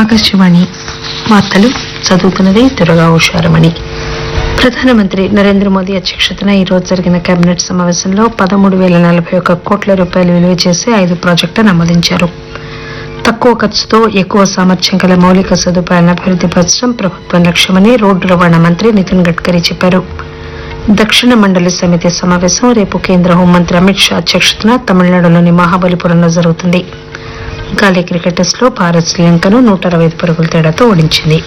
ఆకాశవాణి వార్తలు చదువుతున్నది దుర్గా ఉషారమణి ప్రధానమంత్రి నరేంద్ర మోదీ అధ్యక్షతన ఈ రోజు జరిగిన కేబినెట్ సమావేశంలో పదమూడు వేల నలభై ఒక్క కోట్ల రూపాయలు విలువ చేసే ఐదు ప్రాజెక్టులను ఆమోదించారు తక్కువ ఖర్చుతో ఎక్కువ సామర్థ్యం గల మౌలిక సదుపాయాలను అభివృద్ది పరచడం ప్రభుత్వం లక్ష్యమని రోడ్డు రవాణా మంత్రి నితిన్ గడ్కరీ చెప్పారు దక్షిణ మండలి సమితి సమావేశం రేపు కేంద్ర హోంమంత్రి అమిత్ షా అధ్యక్షతన తమిళనాడులోని మహాబలిపురంలో జరుగుతుంది గాలీ క్రికెట్ టెస్ట్ లో భారత్ శ్రీలంకను నూట అరవై ఐదు పరుగుల తేడాతో ఓడించింది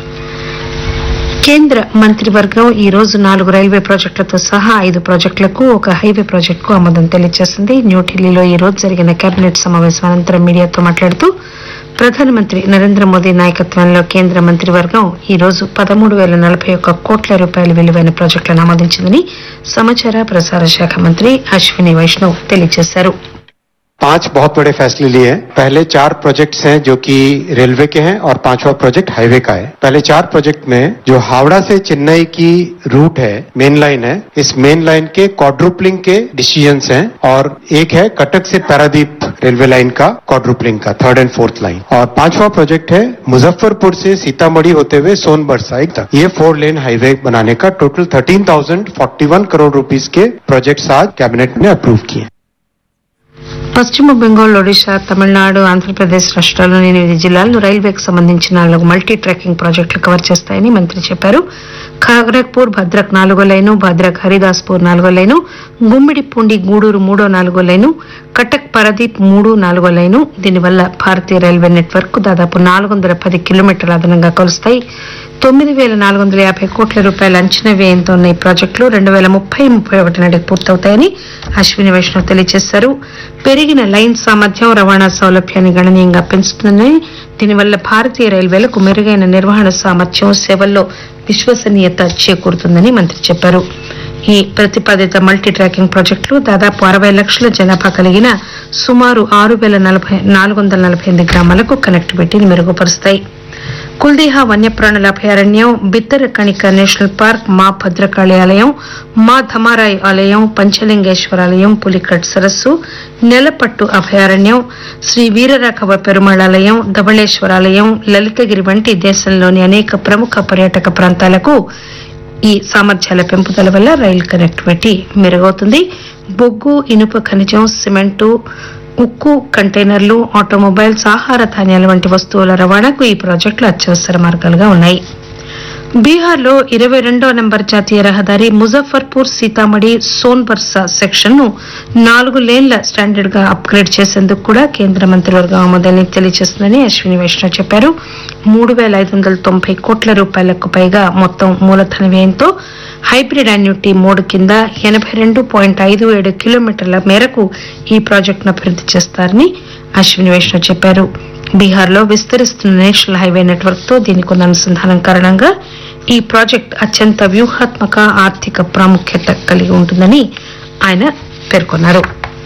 కేంద్ర మంత్రివర్గం ఈ రోజు నాలుగు రైల్వే ప్రాజెక్టులతో సహా ఐదు ప్రాజెక్టులకు ఒక హైవే ప్రాజెక్టుకు ఆమోదం తెలియజేసింది న్యూఢిల్లీలో ఈ రోజు జరిగిన కేబినెట్ సమావేశం అనంతరం మీడియాతో మాట్లాడుతూ ప్రధానమంత్రి నరేంద్ర మోదీ నాయకత్వంలో కేంద్ర మంత్రివర్గం ఈ రోజు పదమూడు వేల నలభై ఒక్క కోట్ల రూపాయల విలువైన ప్రాజెక్టులను ఆమోదించిందని సమాచార ప్రసార శాఖ మంత్రి అశ్విని వైష్ణవ్ తెలియజేశారు पांच बहुत बड़े फैसले लिए हैं पहले चार प्रोजेक्ट्स हैं जो कि रेलवे के हैं और पांचवा प्रोजेक्ट हाईवे का है पहले चार प्रोजेक्ट में जो हावड़ा से चेन्नई की रूट है मेन लाइन है इस मेन लाइन के क्वाड्रुपलिंग के डिसीजंस हैं और एक है कटक से पैरादीप रेलवे लाइन का क्वाड्रुपलिंग का थर्ड एंड फोर्थ लाइन और पांचवा प्रोजेक्ट है मुजफ्फरपुर से सीतामढ़ी होते हुए सोनभर साइड तक ये फोर लेन हाईवे बनाने का total thirteen thousand forty one crore rupees के प्रोजेक्ट्स आज कैबिनेट ने अप्रूव किए పశ్చిమ బెంగాల్ ఒడిశా తమిళనాడు ఆంధ్రప్రదేశ్ రాష్ట్రాల్లోని ఎనిమిది జిల్లాల్లో రైల్వేకి సంబంధించిన నాలుగు మల్టీ ట్రాకింగ్ ప్రాజెక్టులు కవర్ చేస్తాయని మంత్రి చెప్పారు ఖాగ్రక్పూర్ భద్రక్ నాలుగో లైను భద్రక్ హరిదాస్పూర్ నాలుగో లైను గుమ్మిడిపూండి గూడూరు మూడో నాలుగో లైను కటక్ పరదీప్ మూడు నాలుగో లైను దీనివల్ల భారతీయ రైల్వే నెట్వర్క్ దాదాపు నాలుగు వందల పది కిలోమీటర్ల అదనంగా కలుస్తాయి తొమ్మిది వేల నాలుగు వందల యాభై కోట్ల రూపాయల అంచనా వ్యయంతో ఉన్న ఈ ప్రాజెక్టులు రెండు వేల ముప్పై ముప్పై ఒకటి నాటికి పూర్తవుతాయని అశ్విని వైష్ణవ్ తెలియజేశారు పెరిగిన లైన్ సామర్థ్యం రవాణా సౌలభ్యాన్ని గణనీయంగా పెంచుతుందని దీనివల్ల భారతీయ రైల్వేలకు మెరుగైన నిర్వహణ సామర్థ్యం సేవల్లో విశ్వసనీయత చేకూరుతుందని మంత్రి చెప్పారు ఈ ప్రతిపాదిత మల్టీ ట్రాకింగ్ ప్రాజెక్టులు దాదాపు అరవై లక్షల జనాభా కలిగిన సుమారు ఆరు వేల నలభై నాలుగు వందల నలభై ఎనిమిది గ్రామాలకు కనెక్టివిటీని మెరుగుపరుస్తాయి కుల్దీహా వన్యప్రాణుల అభయారణ్యం బిత్తర కణిక నేషనల్ పార్క్ మా భద్రకాళి ఆలయం మా ధమారాయ్ ఆలయం పంచలింగేశ్వర ఆలయం పులికట్ సరస్సు నెలపట్టు అభయారణ్యం శ్రీ వీరరాఘవ పెరుమాళ్ ఆలయం ధవళేశ్వర ఆలయం లలితగిరి వంటి దేశంలోని అనేక ప్రముఖ పర్యాటక ప్రాంతాలకు ఈ సామర్థ్యాల పెంపుదల వల్ల రైలు కనెక్టివిటీ మెరుగవుతుంది బొగ్గు ఇనుప ఖనిజం సిమెంటు ఉక్కు కంటైనర్లు ఆటోమొబైల్స్ ఆహార ధాన్యాల వంటి వస్తువుల రవాణాకు ఈ ప్రాజెక్టులు అత్యవసర మార్గాలుగా ఉన్నాయి బీహార్లో ఇరవై రెండో నెంబర్ జాతీయ రహదారి ముజఫర్పూర్ సీతామఢి సోన్బర్సా సెక్షన్ ను నాలుగు లేన్ల స్టాండర్డ్ గా అప్గ్రేడ్ చేసేందుకు కూడా కేంద్ర మంత్రివర్గం ఆమోదాన్ని తెలియజేస్తుందని అశ్విని వైష్ణవ్ చెప్పారు మూడు వేల ఐదు వందల తొంభై కోట్ల రూపాయలకు పైగా మొత్తం మూలధన వ్యయంతో హైబ్రిడ్ అన్యూటీ మోడ్ కింద ఎనభై రెండు పాయింట్ ఐదు ఏడు కిలోమీటర్ల మేరకు ఈ ప్రాజెక్టును అభివృద్ది చేస్తారని అశ్విని వైష్ణవ్ చెప్పారు బీహార్లో విస్తరిస్తున్న నేషనల్ హైవే నెట్వర్క్ తో దీనికి ఉన్న అనుసంధానం కారణంగా ఈ ప్రాజెక్ట్ అత్యంత వ్యూహాత్మక ఆర్థిక ప్రాముఖ్యత కలిగి ఉంటుందని ఆయన పేర్కొన్నారు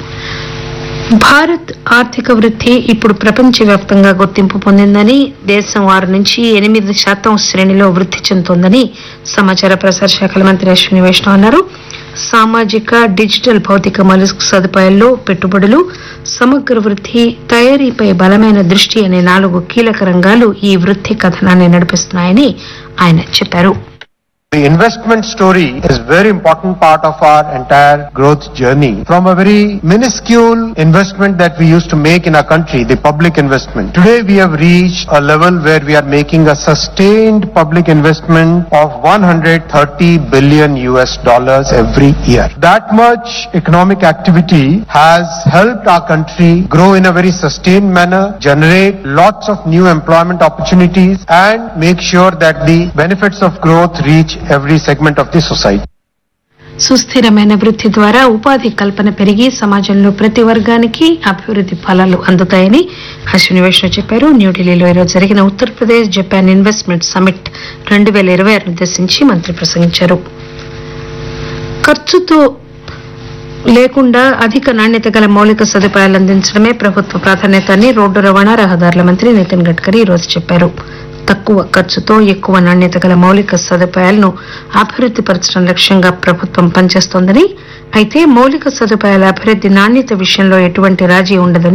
భారత్ ఆర్థిక వృద్ధి ఇప్పుడు ప్రపంచవ్యాప్తంగా గుర్తింపు పొందిందని దేశం ఆరు నుంచి ఎనిమిది శాతం శ్రేణిలో వృద్ధి చెందుతోందని సమాచార ప్రసార శాఖల మంత్రి అశ్విని వైష్ణవ్ అన్నారు సామాజిక డిజిటల్ భౌతిక మౌలిక సదుపాయాల్లో పెట్టుబడులు సమగ్ర వృద్ధి తయారీపై బలమైన దృష్టి అనే నాలుగు కీలక రంగాలు ఈ వృద్ధి కథనాన్ని నడిపిస్తున్నాయని ఆయన చెప్పారు The investment story is very important part of our entire growth journey. From a very minuscule investment that we used to make in our country, the public investment. Today we have reached a level where we are making a sustained public investment of 130 billion US dollars every year. That much economic activity has helped our country grow in a very sustained manner, generate lots of new employment opportunities and make sure that the benefits of growth reach every segment of the society. సుస్థిరమైన వృద్ధి ద్వారా ఉపాధి కల్పన పెరిగి సమాజంలో ప్రతి వర్గానికి అభివృద్ధి ఫలాలు అందుతాయని అశ్విని వైష్ణవ్ చెప్పారు న్యూఢిల్లీలో ఈరోజు జరిగిన ఉత్తరప్రదేశ్ జపాన్ ఇన్వెస్ట్మెంట్ సమిట్ రెండు వేల ఇరవై ఆరు ఉద్దేశించి మంత్రి ప్రసంగించారు ఖర్చుతో లేకుండా అధిక నాణ్యత గల మౌలిక సదుపాయాలు అందించడమే ప్రభుత్వ ప్రాధాన్యత అని రోడ్డు రవాణా రహదారుల మంత్రి నితిన్ గడ్కరీ ఈ రోజు చెప్పారు తక్కువ ఖర్చుతో ఎక్కువ నాణ్యత గల మౌలిక సదుపాయాలను అభివృద్ది పరచడం లక్ష్యంగా ప్రభుత్వం పనిచేస్తోందని అయితే మౌలిక సదుపాయాల అభివృద్ది నాణ్యత విషయంలో ఎటువంటి రాజీ ఉండదని